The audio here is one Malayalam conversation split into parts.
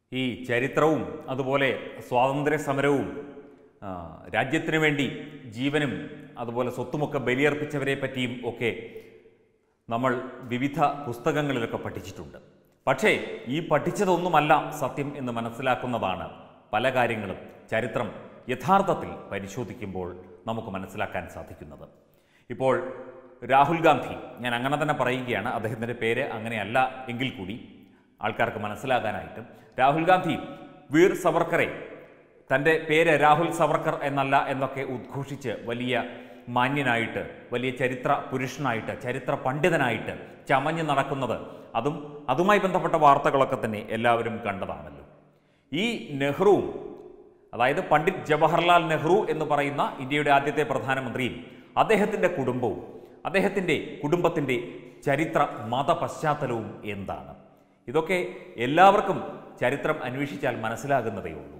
ഈ ചരിത്രവും അതുപോലെ സ്വാതന്ത്ര്യ സമരവും ആ, രാജ്യത്തിനു വേണ്ടി ജീവനും അതുപോലെ സ്വത്തുമൊക്കെ ബലിയർപ്പിച്ചവരെ പറ്റിയും ഒക്കെ നമ്മൾ വിവിധ പുസ്തകങ്ങളിലൊക്കെ പഠിച്ചിട്ടുണ്ട് പക്ഷേ ഈ പഠിച്ചതൊന്നുമല്ല സത്യം എന്ന് മനസ്സിലാക്കുന്നതാണ് പല കാര്യങ്ങളും ചരിത്രം യഥാർത്ഥത്തിൽ പരിശോധിക്കുമ്പോൾ നമുക്ക് മനസ്സിലാക്കാൻ സാധിക്കുന്നത് ഇപ്പോൾ രാഹുൽ ഗാന്ധി ഞാൻ അങ്ങനെ തന്നെ പറയുകയാണ് അദ്ദേഹത്തിൻ്റെ പേര് അങ്ങനെയല്ല എങ്കിൽ കൂടി ആൾക്കാർക്ക് മനസ്സിലാകാനായിട്ട് രാഹുൽ ഗാന്ധി വീർ സവർക്കറെ തൻ്റെ പേര് രാഹുൽ സവർക്കർ എന്നല്ല എന്നൊക്കെ ഉദ്ഘോഷിച്ച് വലിയ മാന്യനായിട്ട് വലിയ ചരിത്ര പുരുഷനായിട്ട് ചരിത്ര പണ്ഡിതനായിട്ട് ചമഞ്ഞ് നടക്കുന്നത് അതും അതുമായി ബന്ധപ്പെട്ട വാർത്തകളൊക്കെ തന്നെ എല്ലാവരും കണ്ടതാണല്ലോ ഈ നെഹ്റുവും അതായത് പണ്ഡിറ്റ് ജവഹർലാൽ നെഹ്റു എന്ന് പറയുന്ന ഇന്ത്യയുടെ ആദ്യത്തെ പ്രധാനമന്ത്രിയും അദ്ദേഹത്തിൻ്റെ കുടുംബവും അദ്ദേഹത്തിൻ്റെ കുടുംബത്തിൻ്റെ ചരിത്ര മത പശ്ചാത്തലവും എന്താണ് ഇതൊക്കെ എല്ലാവർക്കും ചരിത്രം അന്വേഷിച്ചാൽ മനസ്സിലാകുന്നതേ ഉള്ളൂ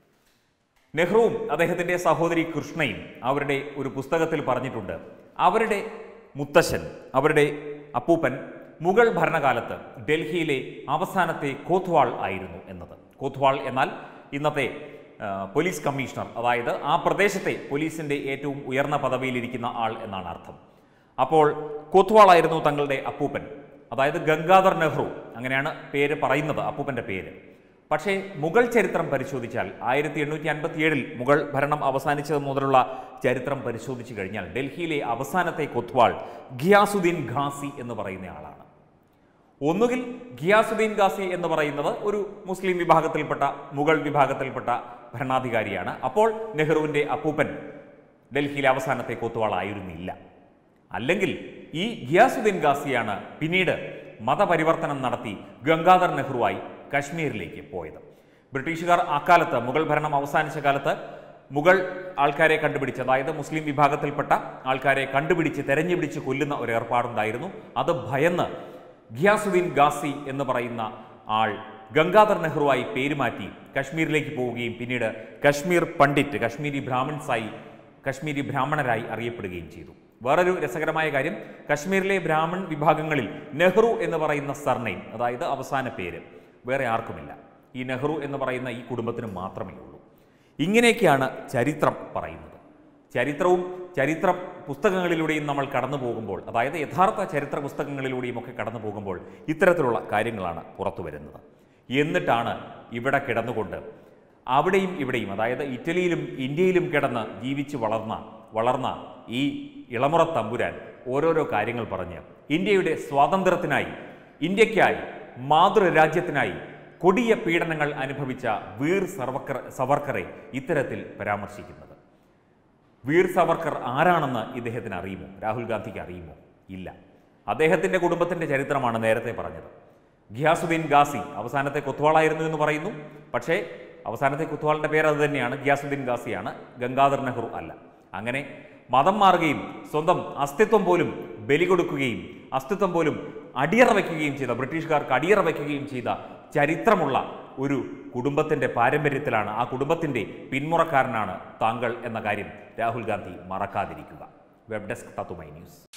നെഹ്റുവും അദ്ദേഹത്തിൻ്റെ സഹോദരി കൃഷ്ണയും അവരുടെ ഒരു പുസ്തകത്തിൽ പറഞ്ഞിട്ടുണ്ട് അവരുടെ മുത്തശ്ശൻ അവരുടെ അപ്പൂപ്പൻ മുഗൾ ഭരണകാലത്ത് ഡൽഹിയിലെ അവസാനത്തെ കോത്വാൾ ആയിരുന്നു എന്നത് കോത്വാൾ എന്നാൽ ഇന്നത്തെ ആ, പോലീസ് കമ്മീഷണർ അതായത് ആ പ്രദേശത്തെ പോലീസിൻ്റെ ഏറ്റവും ഉയർന്ന പദവിയിലിരിക്കുന്ന ആൾ എന്നാണ് അർത്ഥം അപ്പോൾ കോത്വാൾ ആയിരുന്നു തങ്ങളുടെ അപ്പൂപ്പൻ അതായത് ഗംഗാധർ നെഹ്റു അങ്ങനെയാണ് പേര് പറയുന്നത് അപ്പൂപ്പൻ്റെ പേര് പക്ഷേ മുഗൾ ചരിത്രം പരിശോധിച്ചാൽ ആയിരത്തി എണ്ണൂറ്റി അൻപത്തി ഏഴിൽ മുഗൾ ഭരണം അവസാനിച്ചത് മുതലുള്ള ചരിത്രം പരിശോധിച്ചു കഴിഞ്ഞാൽ ഡൽഹിയിലെ അവസാനത്തെ കൊത്വാൾ ഘിയാസുദ്ദീൻ ഖാസി എന്ന് പറയുന്ന ആളാണ് ഒന്നുകിൽ ഘിയാസുദ്ദീൻ ഖാസി എന്ന് പറയുന്നത് ഒരു മുസ്ലിം വിഭാഗത്തിൽപ്പെട്ട മുഗൾ വിഭാഗത്തിൽപ്പെട്ട ഭരണാധികാരിയാണ് അപ്പോൾ നെഹ്റുവിൻ്റെ അപ്പൂപ്പൻ ഡൽഹിയിലെ അവസാനത്തെ കൊത്തുവാൾ ആയിരുന്നില്ല അല്ലെങ്കിൽ ഈ ഘിയാസുദ്ദീൻ ഖാസിയാണ് പിന്നീട് മതപരിവർത്തനം നടത്തി ഗംഗാധർ നെഹ്റുവായി കശ്മീരിലേക്ക് പോയത് ബ്രിട്ടീഷുകാർ അക്കാലത്ത് മുഗൾ ഭരണം അവസാനിച്ച കാലത്ത് മുഗൾ ആൾക്കാരെ കണ്ടുപിടിച്ച് അതായത് മുസ്ലിം വിഭാഗത്തിൽപ്പെട്ട ആൾക്കാരെ കണ്ടുപിടിച്ച് തെരഞ്ഞുപിടിച്ച് കൊല്ലുന്ന ഒരു ഏർപ്പാടുണ്ടായിരുന്നു അത് ഭയന്ന് ഘിയാസുദ്ദീൻ ഗാസി എന്ന് പറയുന്ന ആൾ ഗംഗാധർ നെഹ്റുവായി പേരുമാറ്റി കശ്മീരിലേക്ക് പോവുകയും പിന്നീട് കശ്മീർ പണ്ഡിറ്റ് കശ്മീരി ബ്രാഹ്മിൺസായി കശ്മീരി ബ്രാഹ്മണരായി അറിയപ്പെടുകയും ചെയ്തു വേറൊരു രസകരമായ കാര്യം കശ്മീരിലെ ബ്രാഹ്മൺ വിഭാഗങ്ങളിൽ നെഹ്റു എന്ന് പറയുന്ന സർനെയിം അതായത് അവസാന പേര് വേറെ ആർക്കുമില്ല ഈ നെഹ്റു എന്ന് പറയുന്ന ഈ കുടുംബത്തിന് മാത്രമേ ഉള്ളൂ ഇങ്ങനെയൊക്കെയാണ് ചരിത്രം പറയുന്നത് ചരിത്രവും ചരിത്ര പുസ്തകങ്ങളിലൂടെയും നമ്മൾ കടന്നു പോകുമ്പോൾ അതായത് യഥാർത്ഥ ചരിത്ര പുസ്തകങ്ങളിലൂടെയും ഒക്കെ കടന്നു പോകുമ്പോൾ ഇത്തരത്തിലുള്ള കാര്യങ്ങളാണ് പുറത്തു വരുന്നത് എന്നിട്ടാണ് ഇവിടെ കിടന്നുകൊണ്ട് അവിടെയും ഇവിടെയും അതായത് ഇറ്റലിയിലും ഇന്ത്യയിലും കിടന്ന് ജീവിച്ച് വളർന്ന വളർന്ന ഈ ഇളമുറ തമ്പുരാൻ ഓരോരോ കാര്യങ്ങൾ പറഞ്ഞ് ഇന്ത്യയുടെ സ്വാതന്ത്ര്യത്തിനായി ഇന്ത്യക്കായി മാതൃരാജ്യത്തിനായി കൊടിയ പീഡനങ്ങൾ അനുഭവിച്ച വീർ സർവക്കർ സവർക്കറെ ഇത്തരത്തിൽ പരാമർശിക്കുന്നത് വീർ സവർക്കർ ആരാണെന്ന് ഇദ്ദേഹത്തിന് അറിയുമോ രാഹുൽ ഗാന്ധിക്ക് അറിയുമോ ഇല്ല അദ്ദേഹത്തിൻ്റെ കുടുംബത്തിൻ്റെ ചരിത്രമാണ് നേരത്തെ പറഞ്ഞത് ഘിയാസുദ്ദീൻ ഗാസി അവസാനത്തെ കൊത്വാളായിരുന്നു എന്ന് പറയുന്നു പക്ഷേ അവസാനത്തെ കുത്വാളിൻ്റെ പേര് അത് തന്നെയാണ് ഘിയാസുദ്ദീൻ ഗാസിയാണ് ഗംഗാധർ നെഹ്റു അല്ല അങ്ങനെ മതം മാറുകയും സ്വന്തം അസ്തിത്വം പോലും ബലി കൊടുക്കുകയും അസ്തിത്വം പോലും അടിയറ വയ്ക്കുകയും ചെയ്ത ബ്രിട്ടീഷുകാർക്ക് അടിയറ വയ്ക്കുകയും ചെയ്ത ചരിത്രമുള്ള ഒരു കുടുംബത്തിൻ്റെ പാരമ്പര്യത്തിലാണ് ആ കുടുംബത്തിൻ്റെ പിന്മുറക്കാരനാണ് താങ്കൾ എന്ന കാര്യം രാഹുൽ ഗാന്ധി മറക്കാതിരിക്കുക വെബ് ഡെസ്ക് തത്തുമൈ ന്യൂസ്